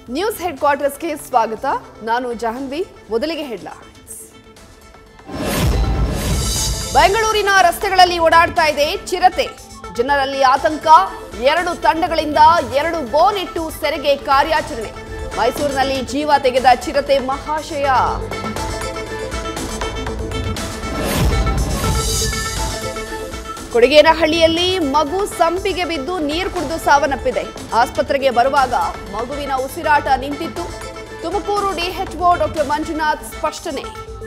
news head ಕ್ವಾರ್ಟರ್ಸ್ಗೆ ಸ್ವಾಗತ ನಾನು ಜಾಹ್ನವಿ ಮೊದಲಿಗೆ ಹೆಡ್ಲೈನ್ಸ್ ಬೆಂಗಳೂರಿನ ರಸ್ತೆಗಳಲ್ಲಿ ಓಡಾಡ್ತಾ ಇದೆ ಚಿರತೆ ಜನರಲ್ಲಿ ಆತಂಕ ಎರಡು ತಂಡಗಳಿಂದ ಎರಡು ಬೋನ್ ಇಟ್ಟು ಸೆರೆಗೆ ಕಾರ್ಯಾಚರಣೆ ಮೈಸೂರಿನಲ್ಲಿ ಜೀವ ತೆಗೆದ ಚಿರತೆ ಮಹಾಶಯ ಕೊಡಗೇನಹಳ್ಳಿಯಲ್ಲಿ ಮಗು ಸಂಪಿಗೆ ಬಿದ್ದು ನೀರು ಕುಡಿದು ಸಾವನ್ನಪ್ಪಿದೆ ಆಸ್ಪತ್ರೆಗೆ ಬರುವಾಗ ಮಗುವಿನ ಉಸಿರಾಟ ನಿಂತಿತ್ತು ತುಮಕೂರು ಡಿಎಚ್ಒ ಡಾಕ್ಟರ್ ಮಂಜುನಾಥ್ ಸ್ಪಷ್ಟನೆ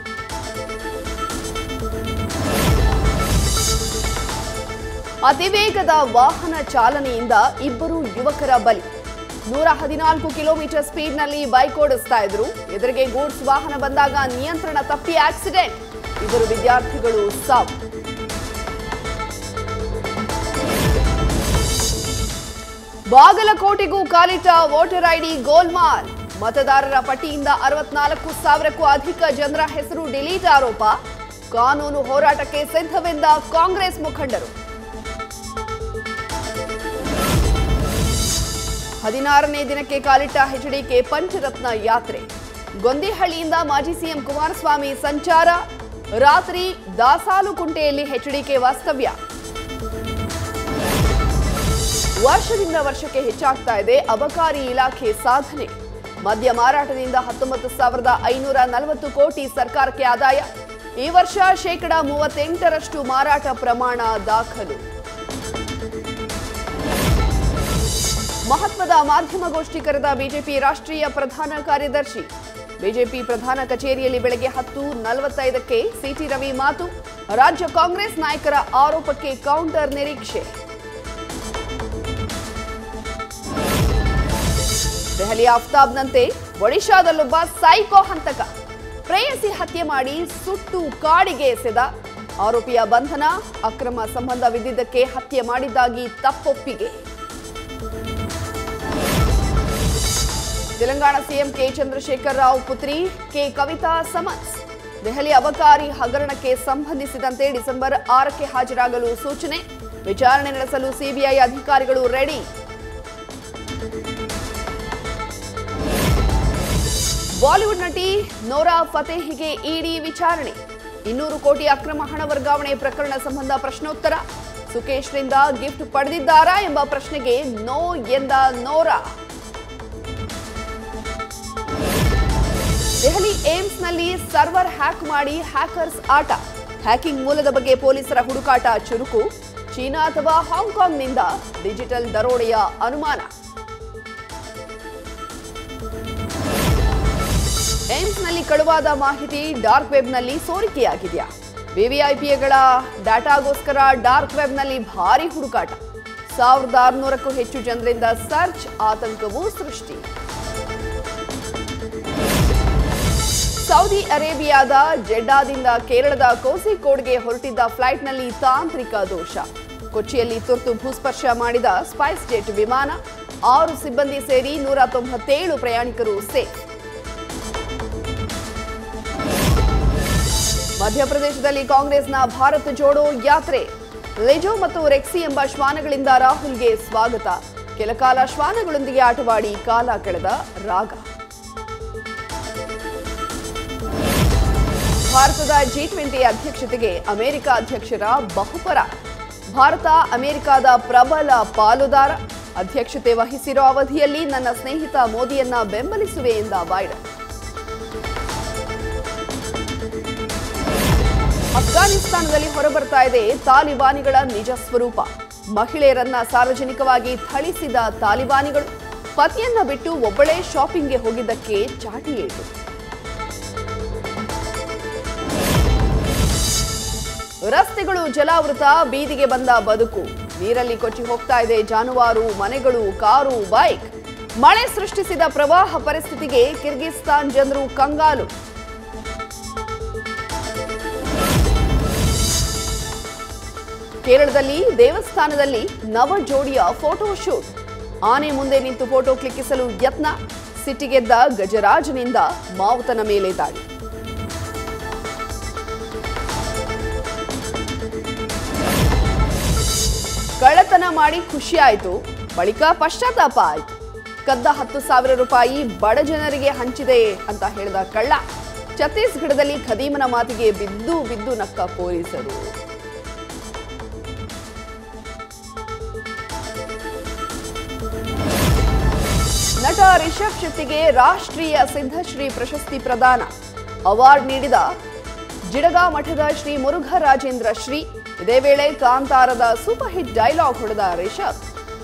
ಅತಿವೇಗದ ವಾಹನ ಚಾಲನೆಯಿಂದ ಇಬ್ಬರು ಯುವಕರ ಬಲಿ ನೂರ ಹದಿನಾಲ್ಕು ಕಿಲೋಮೀಟರ್ ಸ್ಪೀಡ್ನಲ್ಲಿ ಬೈಕ್ ಓಡಿಸ್ತಾ ಇದ್ರು ಎದುರಿಗೆ ಗೂಡ್ಸ್ ವಾಹನ ಬಂದಾಗ ನಿಯಂತ್ರಣ ತಪ್ಪಿ ಆಕ್ಸಿಡೆಂಟ್ ಇಬ್ಬರು ವಿದ್ಯಾರ್ಥಿಗಳು ಸಾವು ಬಾಗಲಕೋಟೆಗೂ ಕಾಲಿಟ್ಟ ವೋಟರ್ ಐಡಿ ಗೋಲ್ಮಾಲ್ ಮತದಾರರ ಪಟ್ಟಿಯಿಂದ ಅರವತ್ನಾಲ್ಕು ಸಾವಿರಕ್ಕೂ ಅಧಿಕ ಜನರ ಹೆಸರು ಡಿಲೀಟ್ ಆರೋಪ ಕಾನೂನು ಹೋರಾಟಕ್ಕೆ ಸಿದ್ಧವೆಂದ ಕಾಂಗ್ರೆಸ್ ಮುಖಂಡರು ಹದಿನಾರನೇ ದಿನಕ್ಕೆ ಕಾಲಿಟ್ಟ ಎಚ್ಡಿಕೆ ಪಂಚರತ್ನ ಯಾತ್ರೆ ಗೊಂದಿಹಳ್ಳಿಯಿಂದ ಮಾಜಿ ಸಿಎಂ ಕುಮಾರಸ್ವಾಮಿ ಸಂಚಾರ ರಾತ್ರಿ ದಾಸಾಲುಕುಂಟೆಯಲ್ಲಿ ಎಚ್ಡಿಕೆ ವಾಸ್ತವ್ಯ ವರ್ಷದಿಂದ ವರ್ಷಕ್ಕೆ ಹೆಚ್ಚಾಗ್ತಾ ಇದೆ ಅಬಕಾರಿ ಇಲಾಖೆ ಸಾಧನೆ ಮದ್ಯ ಮಾರಾಟದಿಂದ ಹತ್ತೊಂಬತ್ತು ಸಾವಿರದ ಐನೂರ ನಲವತ್ತು ಕೋಟಿ ಸರ್ಕಾರಕ್ಕೆ ಆದಾಯ ಈ ವರ್ಷ ಶೇಕಡ ಮೂವತ್ತೆಂಟರಷ್ಟು ಮಾರಾಟ ಪ್ರಮಾಣ ದಾಖಲು ಮಹತ್ವದ ಮಾಧ್ಯಮಗೋಷ್ಠಿ ಕರೆದ ಬಿಜೆಪಿ ರಾಷ್ಟ್ರೀಯ ಪ್ರಧಾನ ಕಾರ್ಯದರ್ಶಿ ಬಿಜೆಪಿ ಪ್ರಧಾನ ಕಚೇರಿಯಲ್ಲಿ ಬೆಳಗ್ಗೆ ಹತ್ತು ನಲವತ್ತೈದಕ್ಕೆ ಸಿಟಿ ರವಿ ಮಾತು ರಾಜ್ಯ ಕಾಂಗ್ರೆಸ್ ನಾಯಕರ ಆರೋಪಕ್ಕೆ ಕೌಂಟರ್ ನಿರೀಕ್ಷೆ ದೆಹಲಿ ಆಫ್ತಾಬ್ನಂತೆ ಒಡಿಶಾದಲ್ಲೊಬ್ಬ ಸೈಕೋ ಹಂತಕ ಪ್ರೇಯಸಿ ಹತ್ಯೆ ಮಾಡಿ ಸುಟ್ಟು ಕಾಡಿಗೆ ಎಸೆದ ಆರೋಪಿಯ ಬಂಧನ ಅಕ್ರಮ ಸಂಬಂಧವಿದ್ದಿದ್ದಕ್ಕೆ ಹತ್ಯೆ ಮಾಡಿದ್ದಾಗಿ ತಪ್ಪೊಪ್ಪಿಗೆ ತೆಲಂಗಾಣ ಸಿಎಂ ಕೆ ಚಂದ್ರಶೇಖರ್ ರಾವ್ ಪುತ್ರಿ ಕೆ ಕವಿತಾ ಸಮನ್ಸ್ ದೆಹಲಿ ಅಬಕಾರಿ ಹಗರಣಕ್ಕೆ ಸಂಬಂಧಿಸಿದಂತೆ ಡಿಸೆಂಬರ್ ಆರಕ್ಕೆ ಹಾಜರಾಗಲು ಸೂಚನೆ ವಿಚಾರಣೆ ನಡೆಸಲು ಸಿಬಿಐ ಅಧಿಕಾರಿಗಳು ರೆಡಿ ಬಾಲಿವುಡ್ ನಟಿ ನೋರಾ ಫತೇಹಿಗೆ ಇಡಿ ವಿಚಾರಣೆ ಇನ್ನೂರು ಕೋಟಿ ಅಕ್ರಮ ಹಣ ವರ್ಗಾವಣೆ ಪ್ರಕರಣ ಸಂಬಂಧ ಪ್ರಶ್ನೋತ್ತರ ಸುಕೇಶ್ರಿಂದ ಗಿಫ್ಟ್ ಪಡೆದಿದ್ದಾರಾ ಎಂಬ ಪ್ರಶ್ನೆಗೆ ನೋ ಎಂದ ನೋರಾ ದೆಹಲಿ ಏಮ್ಸ್ನಲ್ಲಿ ಸರ್ವರ್ ಹ್ಯಾಕ್ ಮಾಡಿ ಹ್ಯಾಕರ್ಸ್ ಆಟ ಹ್ಯಾಕಿಂಗ್ ಮೂಲದ ಬಗ್ಗೆ ಪೊಲೀಸರ ಹುಡುಕಾಟ ಚುರುಕು ಚೀನಾ ಅಥವಾ ಹಾಂಗ್ಕಾಂಗ್ನಿಂದ ಡಿಜಿಟಲ್ ದರೋಡೆಯ ಅನುಮಾನ ಏಮ್ಸ್ನಲ್ಲಿ ಕಳುವಾದ ಮಾಹಿತಿ ಡಾರ್ಕ್ ವೆಬ್ನಲ್ಲಿ ಸೋರಿಕೆಯಾಗಿದೆಯಾ ವಿವಿಐಪಿಗಳ ಡಾಟಾಗೋಸ್ಕರ ಡಾರ್ಕ್ ವೆಬ್ನಲ್ಲಿ ಭಾರಿ ಹುಡುಕಾಟ ಸಾವಿರದ ಆರುನೂರಕ್ಕೂ ಹೆಚ್ಚು ಜನರಿಂದ ಸರ್ಚ್ ಆತಂಕವೂ ಸೃಷ್ಟಿ ಸೌದಿ ಅರೇಬಿಯಾದ ಜೆಡ್ಡಾದಿಂದ ಕೇರಳದ ಕೋಸಿಕೋಡ್ಗೆ ಹೊರಟಿದ್ದ ಫ್ಲೈಟ್ನಲ್ಲಿ ತಾಂತ್ರಿಕ ದೋಷ ಕೊಚ್ಚಿಯಲ್ಲಿ ತುರ್ತು ಭೂಸ್ಪರ್ಶ ಮಾಡಿದ ಸ್ಪೈಸ್ ಜೆಟ್ ವಿಮಾನ ಆರು ಸಿಬ್ಬಂದಿ ಸೇರಿ ನೂರ ತೊಂಬತ್ತೇಳು ಪ್ರಯಾಣಿಕರು ಸೇಫ್ ಮಧ್ಯಪ್ರದೇಶದಲ್ಲಿ ಕಾಂಗ್ರೆಸ್ನ ಭಾರತ್ ಜೋಡೋ ಯಾತ್ರೆ ಲೆಜೋ ಮತ್ತು ರೆಕ್ಸಿ ಎಂಬ ಶ್ವಾನಗಳಿಂದ ರಾಹುಲ್ಗೆ ಸ್ವಾಗತ ಕೆಲಕಾಲ ಶ್ವಾನಗಳೊಂದಿಗೆ ಆಟವಾಡಿ ಕಾಲ ಕಳೆದ ರಾಗ ಭಾರತದ ಜಿ ಟ್ವೆಂಟಿ ಅಧ್ಯಕ್ಷತೆಗೆ ಅಮೆರಿಕ ಅಧ್ಯಕ್ಷರ ಬಹುಪರ ಭಾರತ ಅಮೆರಿಕದ ಪ್ರಬಲ ಪಾಲುದಾರ ಅಧ್ಯಕ್ಷತೆ ವಹಿಸಿರೋ ಅವಧಿಯಲ್ಲಿ ನನ್ನ ಸ್ನೇಹಿತ ಮೋದಿಯನ್ನ ಬೆಂಬಲಿಸುವೆ ಎಂದ ಬೈಡನ್ ಅಫ್ಘಾನಿಸ್ತಾನದಲ್ಲಿ ಹೊರಬರ್ತಾ ಇದೆ ತಾಲಿಬಾನಿಗಳ ನಿಜ ಸ್ವರೂಪ ಮಹಿಳೆಯರನ್ನ ಸಾರ್ವಜನಿಕವಾಗಿ ಥಳಿಸಿದ ತಾಲಿಬಾನಿಗಳು ಪತಿಯನ್ನ ಬಿಟ್ಟು ಒಬ್ಬಳೇ ಶಾಪಿಂಗ್ಗೆ ಹೋಗಿದ್ದಕ್ಕೆ ಚಾಟಿ ಏಟು ರಸ್ತೆಗಳು ಜಲಾವೃತ ಬೀದಿಗೆ ಬಂದ ಬದುಕು ನೀರಲ್ಲಿ ಕೊಚ್ಚಿ ಹೋಗ್ತಾ ಇದೆ ಜಾನುವಾರು ಮನೆಗಳು ಕಾರು ಬೈಕ್ ಮಳೆ ಸೃಷ್ಟಿಸಿದ ಪ್ರವಾಹ ಪರಿಸ್ಥಿತಿಗೆ ಕಿರ್ಗಿಸ್ತಾನ್ ಜನರು ಕಂಗಾಲು ಕೇರಳದಲ್ಲಿ ದೇವಸ್ಥಾನದಲ್ಲಿ ನವ ಜೋಡಿಯ ಫೋಟೋ ಶೂಟ್ ಆನೆ ಮುಂದೆ ನಿಂತು ಫೋಟೋ ಕ್ಲಿಕ್ಕಿಸಲು ಯತ್ನ ಸಿಟ್ಟಿಗೆದ್ದ ಗಜರಾಜನಿಂದ ಮಾವುತನ ಮೇಲೆ ದಾಳಿ ಕಳ್ಳತನ ಮಾಡಿ ಖುಷಿ ಆಯ್ತು ಬಳಿಕ ಪಶ್ಚಾತ್ತಾಪ ಆಯ್ತು ಕದ್ದ ಹತ್ತು ಸಾವಿರ ರೂಪಾಯಿ ಬಡ ಜನರಿಗೆ ಹಂಚಿದೆ ಅಂತ ಹೇಳಿದ ಕಳ್ಳ ಛತ್ತೀಸ್ಗಢದಲ್ಲಿ ಖದೀಮನ ಮಾತಿಗೆ ಬಿದ್ದು ಬಿದ್ದು ನಕ್ಕ ಪೊಲೀಸರು ನಟ ರಿಷಬ್ ಶೆಟ್ಟಿಗೆ ರಾಷ್ಟ್ರೀಯ ಸಿದ್ಧಶ್ರೀ ಪ್ರಶಸ್ತಿ ಪ್ರದಾನ ಅವಾರ್ಡ್ ನೀಡಿದ ಜಿಡಗಾ ಮಠದ ಶ್ರೀ ಮುರುಘರಾಜೇಂದ್ರ ಶ್ರೀ ಇದೇ ವೇಳೆ ಕಾಂತಾರದ ಸೂಪರ್ ಹಿಟ್ ಡೈಲಾಗ್ ಹೊಡೆದ ರಿಷಬ್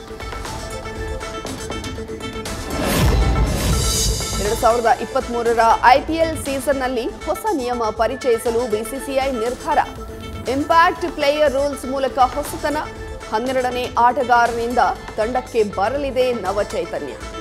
ಎರಡು ಸಾವಿರದ ಇಪ್ಪತ್ತ್ ಮೂರರ ಐಪಿಎಲ್ ಸೀಸನ್ನಲ್ಲಿ ಹೊಸ ನಿಯಮ ಪರಿಚಯಿಸಲು ಬಿಸಿಸಿಐ ನಿರ್ಧಾರ ಇಂಪ್ಯಾಕ್ಟ್ ಪ್ಲೇಯರ್ ರೂಲ್ಸ್ ಮೂಲಕ ಹೊಸತನ ಹನ್ನೆರಡನೇ ಆಟಗಾರನಿಂದ ತಂಡಕ್ಕೆ ಬರಲಿದೆ ನವಚೈತನ್ಯ